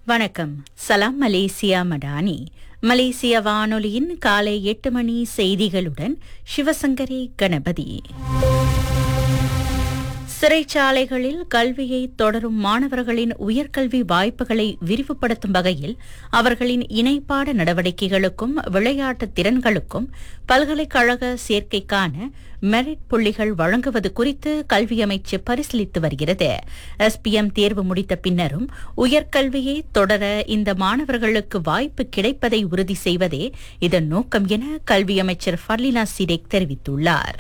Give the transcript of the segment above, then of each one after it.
வணக்கம் சலாம் மலேசியா மடானி மலேசிய வானொலியின் காலை எட்டு மணி செய்திகளுடன் சிவசங்கரி கணபதி சிறைச்சாலைகளில் கல்வியை தொடரும் மாணவர்களின் உயர்கல்வி வாய்ப்புகளை விரிவுபடுத்தும் வகையில் அவர்களின் இணைப்பாட நடவடிக்கைகளுக்கும் விளையாட்டு திறன்களுக்கும் பல்கலைக்கழக சேர்க்கைக்கான மெரிட் புள்ளிகள் வழங்குவது குறித்து கல்வி அமைச்சு பரிசீலித்து வருகிறது எஸ்பிஎம் தேர்வு முடித்த பின்னரும் உயர்கல்வியை தொடர இந்த மாணவர்களுக்கு வாய்ப்பு கிடைப்பதை உறுதி செய்வதே இதன் நோக்கம் என கல்வி அமைச்சர் ஃபர்லினா சிடேக் தெரிவித்துள்ளார்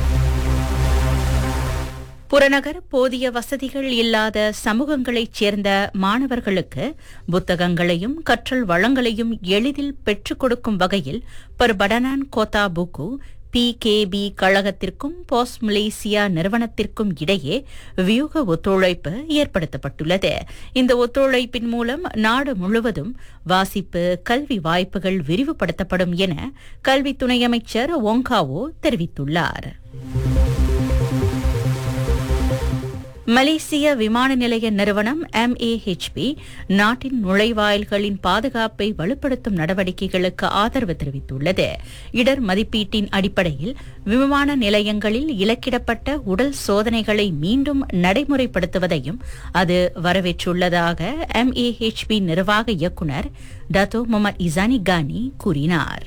புறநகர் போதிய வசதிகள் இல்லாத சமூகங்களைச் சேர்ந்த மாணவர்களுக்கு புத்தகங்களையும் கற்றல் வளங்களையும் எளிதில் பெற்றுக் கொடுக்கும் வகையில் பர்படனான் கோத்தா புக்கு பிகேபி கழகத்திற்கும் போஸ் மலேசியா நிறுவனத்திற்கும் இடையே வியூக ஒத்துழைப்பு ஏற்படுத்தப்பட்டுள்ளது இந்த ஒத்துழைப்பின் மூலம் நாடு முழுவதும் வாசிப்பு கல்வி வாய்ப்புகள் விரிவுபடுத்தப்படும் என கல்வி துணை அமைச்சர் ஒங்காவோ தெரிவித்துள்ளார் மலேசிய விமான நிலைய நிறுவனம் எம்ஏஹெச்பி நாட்டின் நுழைவாயில்களின் பாதுகாப்பை வலுப்படுத்தும் நடவடிக்கைகளுக்கு ஆதரவு தெரிவித்துள்ளது இடர் மதிப்பீட்டின் அடிப்படையில் விமான நிலையங்களில் இலக்கிடப்பட்ட உடல் சோதனைகளை மீண்டும் நடைமுறைப்படுத்துவதையும் அது வரவேற்றுள்ளதாக எம்ஏஹெச்பி நிர்வாக இயக்குநர் டத்தோ முகமது இசானி கானி கூறினார்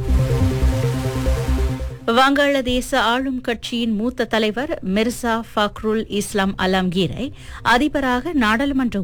வங்காளதேச ஆளும் கட்சியின் மூத்த தலைவர் மிர்சா ஃபக்ருல் இஸ்லாம் அலாம்கீரை அதிபராக நாடாளுமன்ற